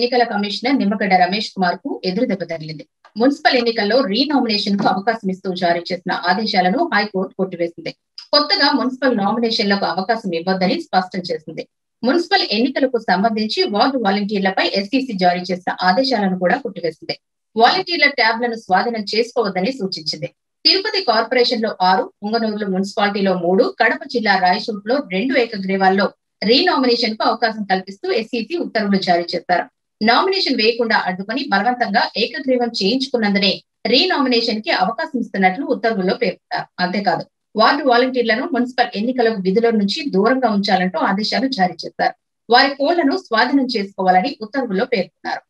ఎన్నికల కమిషనర్ నిమ్మగడ్డ రమేష్ కుమార్ కు ఎదురు దెబ్బ తగిలింది మున్సిపల్ ఎన్నికల్లో రీనామినేషన్ కు అవకాశం ఇస్తూ జారీ చేసిన ఆదేశాలను హైకోర్టు కొట్టివేసింది కొత్తగా మున్సిపల్ నామినేషన్లకు అవకాశం ఇవ్వొద్దని స్పష్టం చేసింది మున్సిపల్ ఎన్నికలకు సంబంధించి వార్డు వాలంటీర్లపై ఎస్సీసీ జారీ చేసిన ఆదేశాలను కూడా కొట్టివేసింది వాలంటీర్ల ట్యాబ్లను స్వాధీనం చేసుకోవద్దని సూచించింది తిరుపతి కార్పొరేషన్ లో ఆరు పుంగనూరులో మున్సిపాలిటీలో మూడు కడప జిల్లా రాయచూట్లో రెండు ఏకగ్రీవాల్లో రీనామినేషన్ కు అవకాశం కల్పిస్తూ ఎస్సీసీ ఉత్తర్వులు జారీ చేశారు నామినేషన్ వేయకుండా అడ్డుకొని బలవంతంగా ఏకగ్రీవం చేయించుకున్నందునే రీనామినేషన్ కి అవకాశం ఇస్తున్నట్లు ఉత్తర్వుల్లో పేర్కొన్నారు అంతేకాదు వార్డు వాలంటీర్లను మున్సిపల్ ఎన్నికల విధుల నుంచి దూరంగా ఉంచాలంటూ ఆదేశాలు జారీ చేశారు వారి కోళ్లను స్వాధీనం చేసుకోవాలని ఉత్తర్వుల్లో పేర్కొన్నారు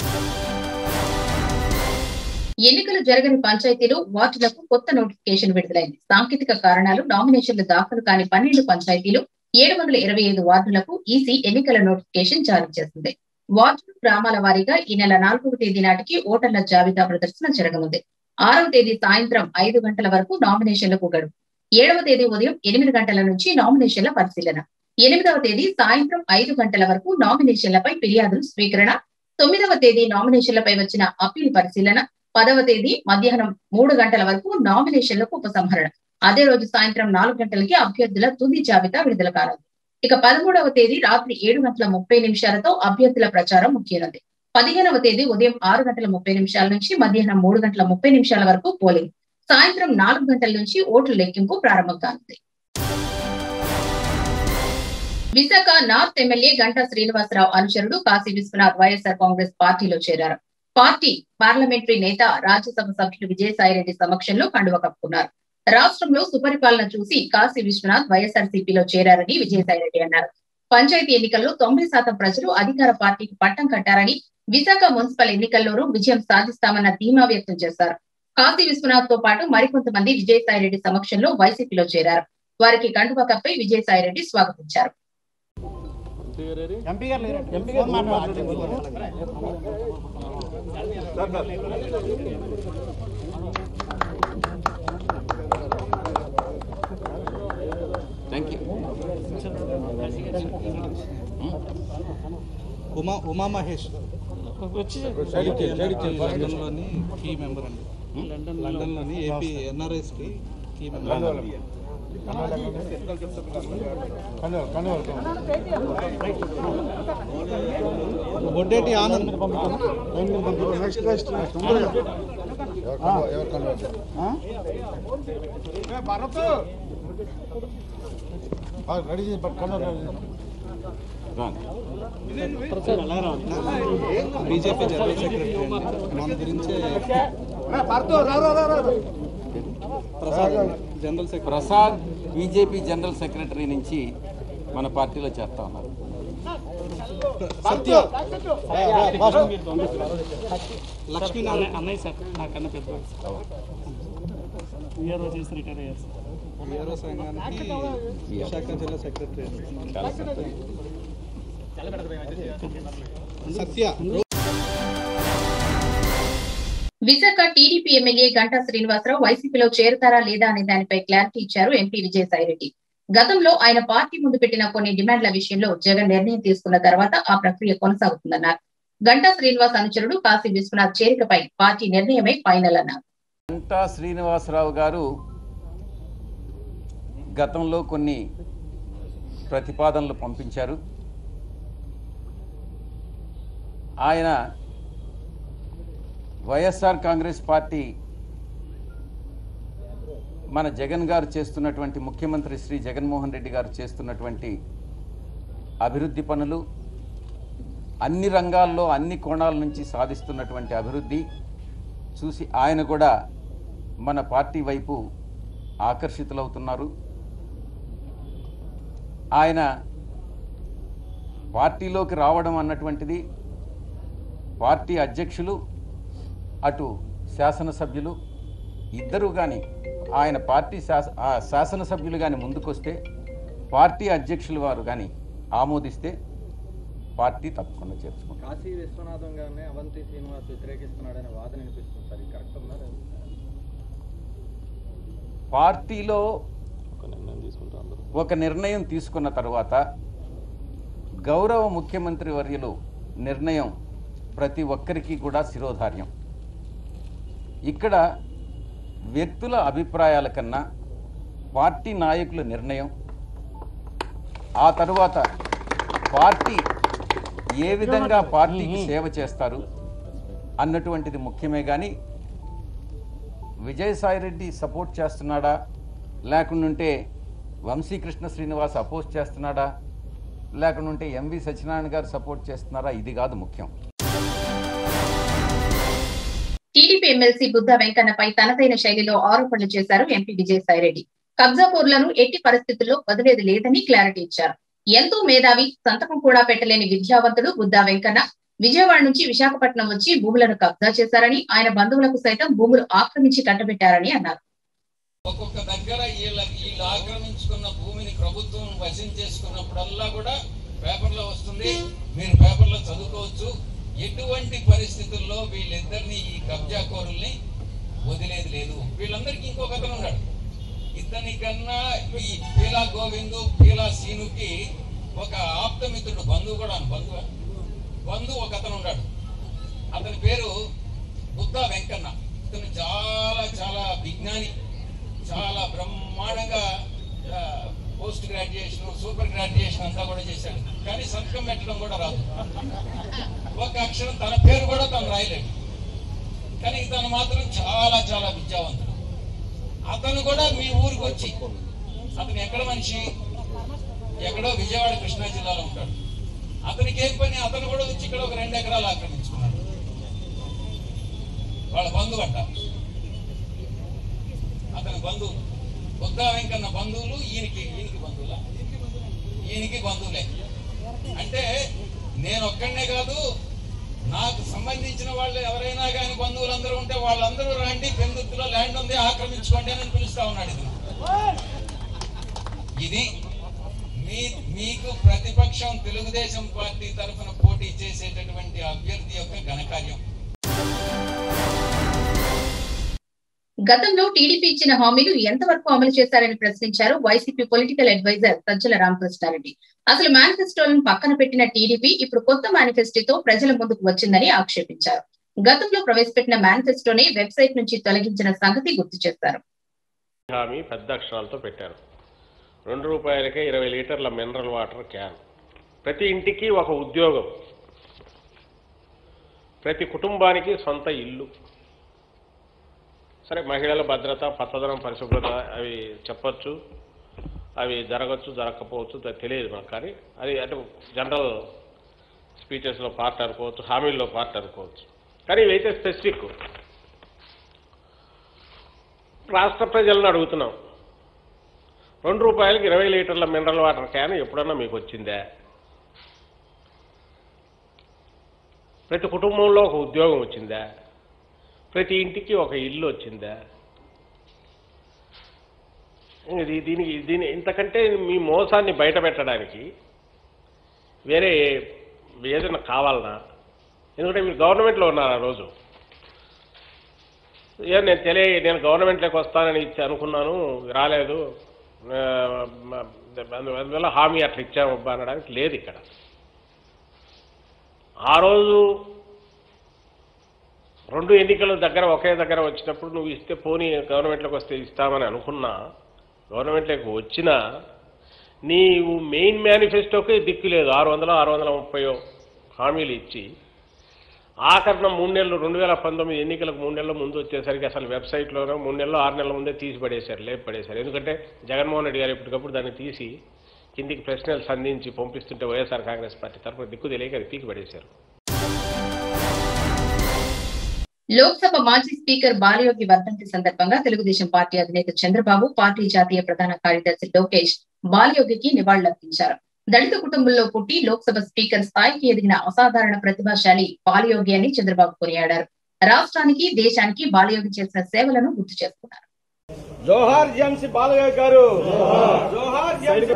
ఎన్నికలు జరగని పంచాయతీలు వార్డులకు కొత్త నోటిఫికేషన్ విడుదలైంది సాంకేతిక కారణాలు నామినేషన్లు దాఖలు కాని పన్నెండు పంచాయతీలు ఏడు వందల ఇరవై ఐదు వార్డులకు ఈసీ ఎన్నికల నోటిఫికేషన్ జారీ చేసింది వార్డులు గ్రామాల వారీగా ఈ నెల నాలుగవ తేదీ నాటికి ఓటర్ల జాబితా ప్రదర్శన జరగనుంది ఆరవ తేదీ సాయంత్రం ఐదు గంటల వరకు నామినేషన్లకు గడువు ఏడవ తేదీ ఉదయం ఎనిమిది గంటల నుంచి నామినేషన్ల పరిశీలన ఎనిమిదవ తేదీ సాయంత్రం ఐదు గంటల వరకు నామినేషన్లపై ఫిర్యాదులు స్వీకరణ తొమ్మిదవ తేదీ నామినేషన్లపై వచ్చిన అప్పీల్ పరిశీలన పదవ తేదీ మధ్యాహ్నం మూడు గంటల వరకు నామినేషన్లకు ఉపసంహరణ అదే రోజు సాయంత్రం నాలుగు గంటలకి అభ్యర్థుల తుది జాబితా విడుదల కానుంది ఇక పదమూడవ తేదీ రాత్రి ఏడు గంటల ముప్పై నిమిషాలతో అభ్యర్థుల ప్రచారం ముఖ్యనుంది పదిహేనవ తేదీ ఉదయం ఆరు గంటల ముప్పై నిమిషాల నుంచి మధ్యాహ్నం మూడు గంటల ముప్పై నిమిషాల వరకు పోలింగ్ సాయంత్రం నాలుగు గంటల నుంచి ఓట్ల లెక్కింపు ప్రారంభం కానుంది విశాఖ నార్త్ ఎమ్మెల్యే గంటా శ్రీనివాసరావు అనుచరుడు కాశీ విశ్వనాథ్ వైఎస్ఆర్ కాంగ్రెస్ పార్టీలో చేరారు పార్టీ పార్లమెంటరీ నేత రాజ్యసభ సభ్యులు విజయసాయిరెడ్డి సమక్షంలో కండువ కప్పుకున్నారు రాష్ట్రంలో సుపరిపాలన చూసి కాశీ విశ్వనాథ్ వైఎస్ఆర్ సిపిలో చేరారని విజయసాయిరెడ్డి అన్నారు పంచాయతీ ఎన్నికల్లో తొంభై శాతం ప్రజలు అధికార పార్టీకి పట్టం కట్టారని విశాఖ మున్సిపల్ ఎన్నికల్లోనూ విజయం సాధిస్తామన్న ధీమా వ్యక్తం చేశారు కాశీ విశ్వనాథ్ తో పాటు మరికొంతమంది విజయసాయిరెడ్డి సమక్షంలో వైసీపీలో చేరారు వారికి కండువ కప్పై విజయసాయిరెడ్డి స్వాగతించారు ఎంపీ గారు లేరు ఎంపీ గారు మాట్లాడుతున్నారు థ్యాంక్ యూ ఉమా ఉమా మహేష్ లండన్లోని కీ మెంబర్ అండి లండన్లోని ఏపీ ఎన్ఆర్ఎస్కి key member Boddeti Anand ready BJP general secretary అండి మన గురించే Prasad general secretary Prasad BJP general secretary నుంచి మన పార్టీలో చేస్తా ఉన్నారు సత్య లక్ష్మీనారాయణ అన్నయ్య సార్ నాకన్నా పెద్ద ఇయర్ వచ్చేసి రిటైర్ అయ్యారు సార్ వీఆర్ఓ సంఘానికి విశాఖ జిల్లా secretary Satya Visakha TDP MLA Ganta Srinivasa Rao వైసీపీలో చేరతారా లేదా అనే దానిపై క్లారిటీ ఇచ్చారు ఎంపీ విజయసాయిరెడ్డి గతంలో ఆయన పార్టీ ముందు పెట్టిన కొన్ని డిమాండ్ల విషయంలో జగన్ నిర్ణయం తీసుకున్న తర్వాత ఆ ప్రక్రియ కొనసాగుతుందన్నారు గంటా శ్రీనివాస్ అనుచరుడు కాశీ విశ్వనాథ్ చేరికపై పార్టీ నిర్ణయమే ఫైనల్ అన్నారు గంటా శ్రీనివాసరావు గారు గతంలో కొన్ని ప్రతిపాదనలు పంపించారు ఆయన వైఎస్ఆర్ కాంగ్రెస్ పార్టీ మన జగన్ గారు చేస్తున్నటువంటి ముఖ్యమంత్రి శ్రీ జగన్మోహన్ రెడ్డి గారు చేస్తున్నటువంటి అభివృద్ధి పనులు అన్ని రంగాల్లో అన్ని కోణాల నుంచి సాధిస్తున్నటువంటి అభివృద్ధి చూసి ఆయన కూడా మన పార్టీ వైపు ఆకర్షితులవుతున్నారు ఆయన పార్టీలోకి రావడం అన్నటువంటిది పార్టీ అధ్యక్షులు అటు శాసనసభ్యులు ఇద్దరు కానీ ఆయన పార్టీ శాస ఆ శాసనసభ్యులు కానీ ముందుకొస్తే పార్టీ అధ్యక్షులు వారు కానీ ఆమోదిస్తే పార్టీ తప్పకుండా చేర్చుకుంటారు కాశీ విశ్వనాథం గారిని అవంతి శ్రీనివాస్ వ్యతిరేకిస్తున్నాడనే వాదన వినిపిస్తుంది సార్ ఇది కరెక్ట్ ఉన్నారు పార్టీలో ఒక నిర్ణయం తీసుకున్న తర్వాత గౌరవ ముఖ్యమంత్రి వర్యులు నిర్ణయం ప్రతి ఒక్కరికి కూడా శిరోధార్యం ఇక్కడ వ్యక్తుల అభిప్రాయాల కన్నా పార్టీ నాయకుల నిర్ణయం ఆ తరువాత పార్టీ ఏ విధంగా పార్టీకి సేవ చేస్తారు అన్నటువంటిది ముఖ్యమే కానీ విజయసాయిరెడ్డి సపోర్ట్ చేస్తున్నాడా లేకుంటే వంశీకృష్ణ శ్రీనివాస్ అపోజ్ చేస్తున్నాడా లేకుంటే ఎంవి సత్యనారాయణ గారు సపోర్ట్ చేస్తున్నారా ఇది కాదు ముఖ్యం టీడీపీ ఎమ్మెల్సీ బుద్ధ వెంకన్నపై తనదైన శైలిలో ఆరోపణలు చేశారు ఎంపీ విజయసాయిరెడ్డి కబ్జాపూర్లను ఎట్టి పరిస్థితుల్లో వదిలేది లేదని క్లారిటీ ఇచ్చారు ఎంతో మేధావి సంతకం కూడా పెట్టలేని విద్యావంతుడు బుద్ధా వెంకన్న విజయవాడ నుంచి విశాఖపట్నం వచ్చి భూములను కబ్జా చేశారని ఆయన బంధువులకు సైతం భూములు ఆక్రమించి కట్టబెట్టారని అన్నారు ఒక్కొక్క దగ్గర వీళ్ళ వీళ్ళు ఆక్రమించుకున్న భూమిని ప్రభుత్వం వశం చేసుకున్నప్పుడల్లా కూడా పేపర్లో వస్తుంది మీరు పేపర్లో చదువుకోవచ్చు ఎటువంటి పరిస్థితుల్లో వీళ్ళిద్దరిని ఈ కబ్జా కోరుల్ని వదిలేది లేదు వీళ్ళందరికీ ఇంకొక అతను ఉన్నాడు ఇతని కన్నా ఈ పీలా గోవిందు పీలా సీనుకి ఒక ఆప్తమిత్రుడు బంధువు కూడా బంధువు బంధువు ఒక అతను ఉన్నాడు అతని పేరు బుద్ధ వెంకన్న ఇతను చాలా చాలా విజ్ఞాని చాలా బ్రహ్మాండంగా ఆ, పోస్ట్ గ్రాడ్యుయేషన్ సూపర్ గ్రాడ్యుయేషన్ అంతా కూడా చేశాడు కానీ సంతకం పెట్టడం కూడా రాదు ఒక అక్షరం తన పేరు కూడా తను రాయలేడు కానీ తను మాత్రం చాలా చాలా విద్యావంతుడు అతను కూడా మీ ఊరికి వచ్చి అతను ఎక్కడ మనిషి ఎక్కడో విజయవాడ కృష్ణా జిల్లాలో ఉంటాడు అతనికి ఏం పని అతను కూడా వచ్చి ఇక్కడ ఒక రెండు ఎకరాలు ఆక్రమించుకున్నాడు వాళ్ళ బంధువు అంట అతని బంధువులు బుద్ధా వెంకన్న బంధువులు ఈయనకి ఈయనకి బంధువులా ఈయనకి బంధువులే అంటే నేను ఒక్కడనే కాదు నాకు సంబంధించిన వాళ్ళు ఎవరైనా కానీ బంధువులందరూ ఉంటే వాళ్ళందరూ రండి పెందుతులో ల్యాండ్ ఉంది ఆక్రమించుకోండి అని పిలుస్తా ఉన్నాడు ఇది ఇది మీ మీకు ప్రతిపక్షం తెలుగుదేశం పార్టీ తరఫున పోటీ చేసేటటువంటి అభ్యర్థి యొక్క ఘనకార్యం గతంలో టీడీపీ ఇచ్చిన హామీలు ఎంతవరకు అమలు చేశారని ప్రశ్నించారు YCP political advisor Sajjala Ramakrishna Reddy అసలు మేనిఫెస్టోలను పక్కన పెట్టిన టీడీపీ ఇప్పుడు కొత్త మేనిఫెస్టోతో ప్రజల ముందుకు వచ్చిందని ఆక్షేపించారు గతంలో ప్రవేశపెట్టిన మేనిఫెస్టోని వెబ్సైట్ నుంచి తొలగించిన సంగతి గుర్తు చేశారు హామీ పెద్ద అక్షరాలతో పెట్టారు రెండు రూపాయలకే ఇరవై లీటర్ల మినరల్ వాటర్ క్యాన్ ప్రతి ఇంటికి ఒక ఉద్యోగం ప్రతి కుటుంబానికి సొంత ఇల్లు సరే మహిళల భద్రత పచ్చదనం పరిశుభ్రత అవి చెప్పొచ్చు అవి జరగచ్చు జరగకపోవచ్చు అది తెలియదు మనకు కానీ అది అంటే జనరల్ స్పీచెస్లో పార్ట్ అనుకోవచ్చు హామీల్లో పార్ట్ అనుకోవచ్చు కానీ ఇవైతే స్పెసిఫిక్ రాష్ట్ర ప్రజలను అడుగుతున్నాం రెండు రూపాయలకి ఇరవై లీటర్ల మినరల్ వాటర్ క్యాన్ ఎప్పుడన్నా మీకు వచ్చిందా ప్రతి కుటుంబంలో ఒక ఉద్యోగం వచ్చిందా ప్రతి ఇంటికి ఒక ఇల్లు వచ్చిందా ఇది దీనికి దీని ఇంతకంటే మీ మోసాన్ని బయట పెట్టడానికి వేరే ఏదైనా కావాలనా ఎందుకంటే మీరు గవర్నమెంట్లో ఉన్నారు ఆ రోజు ఏ నేను తెలియ నేను గవర్నమెంట్లోకి వస్తానని ఇచ్చి అనుకున్నాను రాలేదు ఆ, మ- అందు- అందువల్ల హామీ అట్లా ఇచ్చాము అబ్బా అనడానికి లేదు ఇక్కడ ఆ రోజు రెండు ఎన్నికల దగ్గర ఒకే దగ్గర వచ్చినప్పుడు నువ్వు ఇస్తే పోనీ గవర్నమెంట్లోకి వస్తే ఇస్తామని అనుకున్నా గవర్నమెంట్లోకి వచ్చినా నీవు మెయిన్ మేనిఫెస్టోకి దిక్కు లేదు ఆరు వందల ఆరు వందల ముప్పయో హామీలు ఇచ్చి ఆఖరణ మూడు నెలలు రెండు వేల పంతొమ్మిది ఎన్నికలకు మూడు నెలల ముందు వచ్చేసరికి అసలు వెబ్సైట్లోనో మూడు నెలలు ఆరు నెలల ముందే తీసి పడేశారు లేపు పడేశారు ఎందుకంటే జగన్మోహన్ రెడ్డి గారు ఎప్పటికప్పుడు దాన్ని తీసి కిందికి ప్రశ్నలు సంధించి పంపిస్తుంటే వైఎస్ఆర్ కాంగ్రెస్ పార్టీ తరఫున దిక్కు తెలియక అది తీసి పడేశారు లోక్సభ మాజీ స్పీకర్ బాలయోగి వర్ధంతి సందర్భంగా తెలుగుదేశం పార్టీ అధినేత చంద్రబాబు పార్టీ జాతీయ ప్రధాన కార్యదర్శి లోకేష్ బాలయోగికి నివాళులర్పించారు దళిత కుటుంబంలో పుట్టి లోక్సభ స్పీకర్ స్థాయికి ఎదిగిన అసాధారణ ప్రతిభాశాలి బాలయోగి అని చంద్రబాబు కొనియాడారు రాష్ట్రానికి దేశానికి బాలయోగి చేసిన సేవలను గుర్తు చేసుకున్నారు జోహార్ జెమ్స్ బాలయ్య గారు జోహార్ జెమ్స్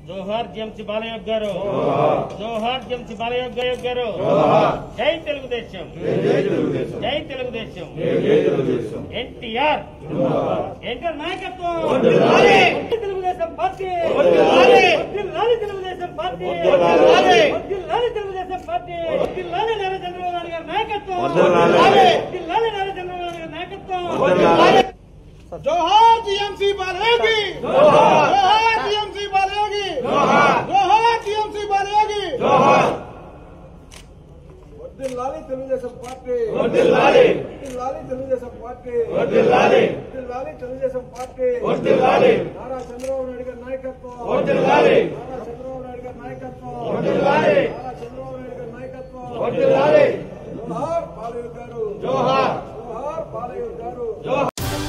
జోహార్ జిఎంసి బాలయోగ్ గారు జోహార్ జిఎంసి బాలయోగ్ గారు జై తెలుగుదేశం జై తెలుగుదేశం ఎన్టీఆర్ ఎన్టీఆర్ నాయకత్వం తెలుగుదేశం పార్టీ వర్ధిల్లాలి తెలుగుదేశం పార్టీ వర్ధిల్లాలి తెలుగుదేశం పార్టీ వర్ధిల్లాలి నారా చంద్రబాబు నాయుడు గారి నాయకత్వం వర్ధిల్లాలి నారా చంద్రబాబు నాయుడు గారి నాయకత్వం జోహార్ జిఎంసి బాలయోగి జోహార్ జిఎంసి బాలయోగి జోహార్ జిఎంసి బాలయోగి వర్ధిల్లాలి తెలుగుదేశం పార్టీ వర్ధిల్లాలి వర్ధిల్లాలి తెలుగుదేశం పార్టీ వర్ధిల్లాలి వర్ధిల్లాలి తెలుగుదేశం పార్టీ వర్ధిల్లాలి నారా చంద్రబాబు నాయుడు గారి నాయకత్వం వర్ధిల్లాలి నారా చంద్రబాబు నాయుడు గారి నాయకత్వం వర్ధిల్లాలి నారా చంద్రబాబు నాయుడు గారి నాయకత్వం వర్ధిల్లాలి జోహార్ బాలయ్య గారు జోహార్ జోహార్ బాలయ్య గారు జోహార్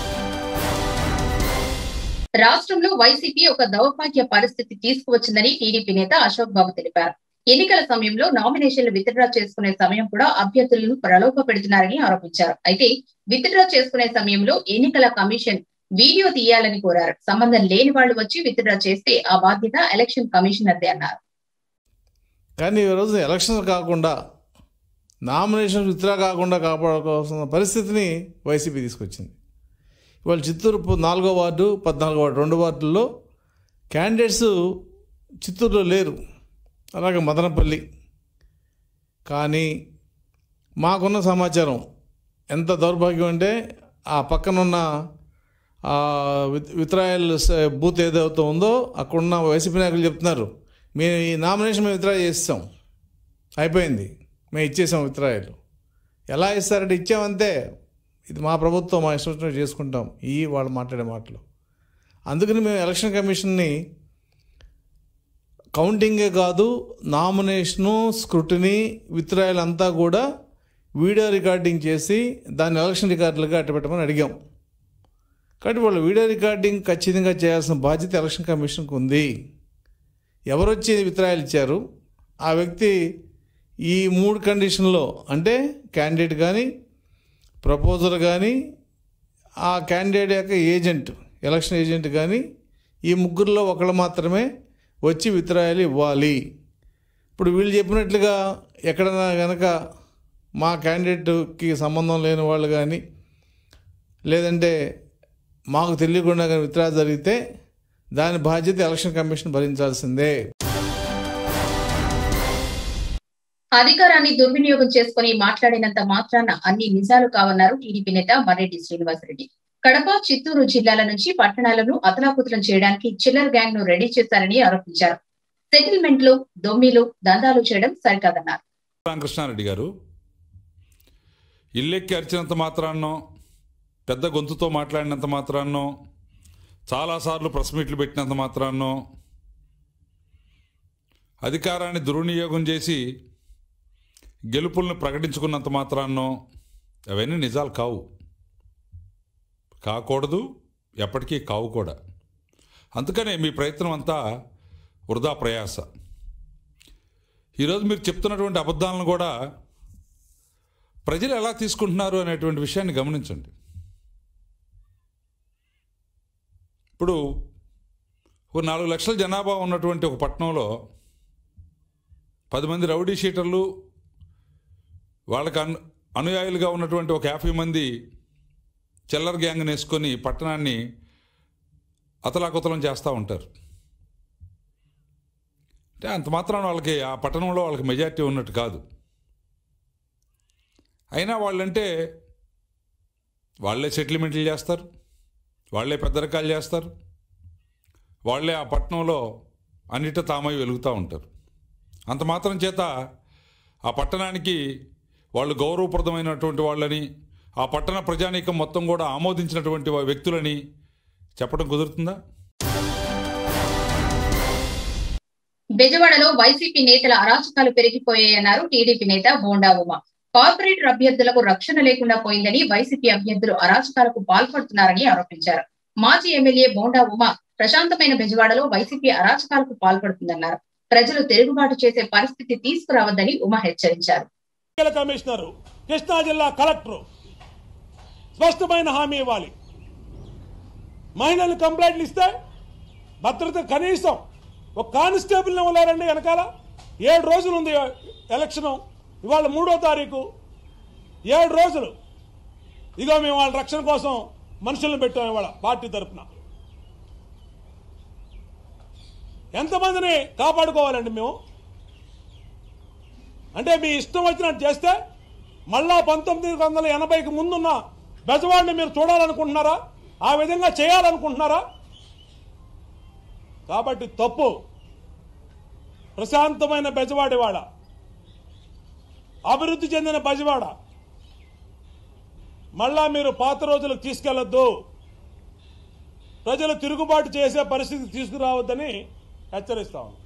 రాష్ట్రంలో వైసీపీ ఒక దౌర్భాగ్య పరిస్థితి తీసుకువచ్చిందని టీడీపీ నేత అశోక్ బాబు తెలిపారు ఎన్నికల సమయంలో నామినేషన్లు విత్డ్రా చేసుకునే సమయం కూడా అభ్యర్థులను ప్రలోభ పెడుతున్నారని ఆరోపించారు అయితే విత్డ్రా చేసుకునే సమయంలో ఎన్నికల కమిషన్ వీడియో తీయాలని కోరారు సంబంధం లేని వాళ్ళు వచ్చి విత్డ్రా చేస్తే ఆ బాధ్యత ఎలక్షన్ కమిషనర్దే అన్నారు కానీ ఈ రోజు ఎలక్షన్ కాకుండా నామినేషన్ విత్డ్రా కాకుండా కాపాడుకోవాల్సిన పరిస్థితిని వైసీపీ తీసుకొచ్చింది ఇవాళ చిత్తూరు పు- నాలుగో వార్డు పద్నాలుగో వార్డు రెండు వార్డుల్లో క్యాండిడేట్స్ చిత్తూరులో లేరు అలాగే మదనపల్లి కానీ మాకున్న సమాచారం ఎంత దౌర్భాగ్యం అంటే ఆ పక్కనున్న ఆ విత్ విత్రాయల్ స- బూత్ ఏదైతే ఉందో అక్కడున్న వైసీపీ నాయకులు చెప్తున్నారు మేము ఈ నామినేషన్ మేము విత్డ్రా చేస్తాం అయిపోయింది మేము ఇచ్చేసాం విత్రాయలు ఎలా ఇస్తారంటే ఇచ్చామంతే ఇది మా ప్రభుత్వం మా ఇష్టం వచ్చినట్టు చేసుకుంటాం ఈ వాళ్ళు మాట్లాడే మాటలు అందుకని మేము ఎలక్షన్ కమిషన్ని కౌంటింగే కాదు నామినేషను స్క్రూటినీ విత్రాయలు అంతా కూడా వీడియో రికార్డింగ్ చేసి దాన్ని ఎలక్షన్ రికార్డులుగా అట్టపెట్టమని అడిగాం కాబట్టి వాళ్ళు వీడియో రికార్డింగ్ ఖచ్చితంగా చేయాల్సిన బాధ్యత ఎలక్షన్ కమిషన్కి ఉంది ఎవరు వచ్చి విత్రాయాలు ఇచ్చారు ఆ వ్యక్తి ఈ మూడు కండిషన్లో అంటే క్యాండిడేట్ కానీ ప్రపోజల్ కానీ ఆ క్యాండిడేట్ యొక్క ఏజెంట్ ఎలక్షన్ ఏజెంట్ కానీ ఈ ముగ్గురులో ఒకళ్ళు మాత్రమే వచ్చి విత్రాయాలు ఇవ్వాలి ఇప్పుడు వీళ్ళు చెప్పినట్లుగా ఎక్కడైనా కనుక మా క్యాండిడేట్కి సంబంధం లేని వాళ్ళు కానీ లేదంటే మాకు తెలియకుండా కానీ విత్డ్రా జరిగితే దాని బాధ్యత ఎలక్షన్ కమిషన్ భరించాల్సిందే అధికారాన్ని దుర్వినియోగం చేసుకుని మాట్లాడినంత మాత్రాన అన్ని నిజాలు కావన్నారు టీడీపీ నేత మర్రెడ్డి శ్రీనివాసరెడ్డి కడప చిత్తూరు జిల్లాల నుంచి పట్టణాలను అతలాకుతలం చేయడానికి చిల్లర్ గ్యాంగ్ ను రెడీ చేశారని ఆరోపించారు సెటిల్మెంట్లు దొమ్మిలు దందాలు చేయడం సరికాదన్నారు రామకృష్ణారెడ్డి గారు ఇల్లెక్కి అరిచినంత మాత్రాన్నో పెద్ద గొంతుతో మాట్లాడినంత మాత్రాన్నో చాలాసార్లు ప్రెస్ మీట్లు పెట్టినంత మాత్రాన్నో అధికారాన్ని దుర్వినియోగం చేసి గెలుపులను ప్రకటించుకున్నంత మాత్రాన్నో అవన్నీ నిజాలు కావు కాకూడదు ఎప్పటికీ కావు కూడా అందుకనే మీ ప్రయత్నం అంతా వృధా ప్రయాస ఈరోజు మీరు చెప్తున్నటువంటి అబద్ధాలను కూడా ప్రజలు ఎలా తీసుకుంటున్నారు అనేటువంటి విషయాన్ని గమనించండి ఇప్పుడు ఒక నాలుగు లక్షల జనాభా ఉన్నటువంటి ఒక పట్టణంలో పది మంది రౌడీ షీటర్లు వాళ్ళకి అను అనుయాయులుగా ఉన్నటువంటి ఒక యాభై మంది చిల్లర గ్యాంగ్ని వేసుకొని పట్టణాన్ని అతలాకుతలం చేస్తూ ఉంటారు అంటే అంత మాత్రం వాళ్ళకి ఆ పట్టణంలో వాళ్ళకి మెజారిటీ ఉన్నట్టు కాదు అయినా వాళ్ళంటే వాళ్ళే సెటిల్మెంట్లు చేస్తారు వాళ్ళే పెద్దరకాలు చేస్తారు వాళ్ళే ఆ పట్టణంలో అన్నిట తామై వెలుగుతూ ఉంటారు అంత మాత్రం చేత ఆ పట్టణానికి వాళ్ళు గౌరవప్రదమైనటువంటి వాళ్ళని ఆ పట్టణ ప్రజానీకం మొత్తం కూడా ఆమోదించినటువంటి వ్యక్తులని చెప్పడం కుదురుతుందా బెజవాడలో వైసీపీ నేతల అరాచకాలు పెరిగిపోయాయన్నారు టీడీపీ నేత బోండా ఉమా కార్పొరేటర్ అభ్యర్థులకు రక్షణ లేకుండా పోయిందని వైసీపీ అభ్యర్థులు అరాచకాలకు పాల్పడుతున్నారని ఆరోపించారు మాజీ ఎమ్మెల్యే బోండా ఉమా ప్రశాంతమైన బెజవాడలో వైసీపీ అరాచకాలకు పాల్పడుతుందన్నారు ప్రజలు తిరుగుబాటు చేసే పరిస్థితి తీసుకురావద్దని ఉమా హెచ్చరించారు ఎన్నికల కమిషనరు కృష్ణా జిల్లా కలెక్టరు స్పష్టమైన హామీ ఇవ్వాలి మహిళలు కంప్లైంట్లు ఇస్తే భద్రత కనీసం ఒక కానిస్టేబుల్ని ఇవ్వలేరండి వెనకాల ఏడు రోజులు ఉంది ఎలక్షను ఇవాళ మూడో తారీఖు ఏడు రోజులు ఇగో మేము వాళ్ళ రక్షణ కోసం మనుషులను పెట్టాం ఇవాళ పార్టీ తరఫున ఎంతమందిని కాపాడుకోవాలండి మేము అంటే మీ ఇష్టం వచ్చినట్టు చేస్తే మళ్ళా పంతొమ్మిది వందల ఎనభైకి ముందున్న బెజవాడిని మీరు చూడాలనుకుంటున్నారా ఆ విధంగా చేయాలనుకుంటున్నారా కాబట్టి తప్పు ప్రశాంతమైన బెజవాడివాడ అభివృద్ధి చెందిన బెజవాడ మళ్ళా మీరు పాత రోజులకు తీసుకెళ్లొద్దు ప్రజలు తిరుగుబాటు చేసే పరిస్థితి తీసుకురావద్దని హెచ్చరిస్తాము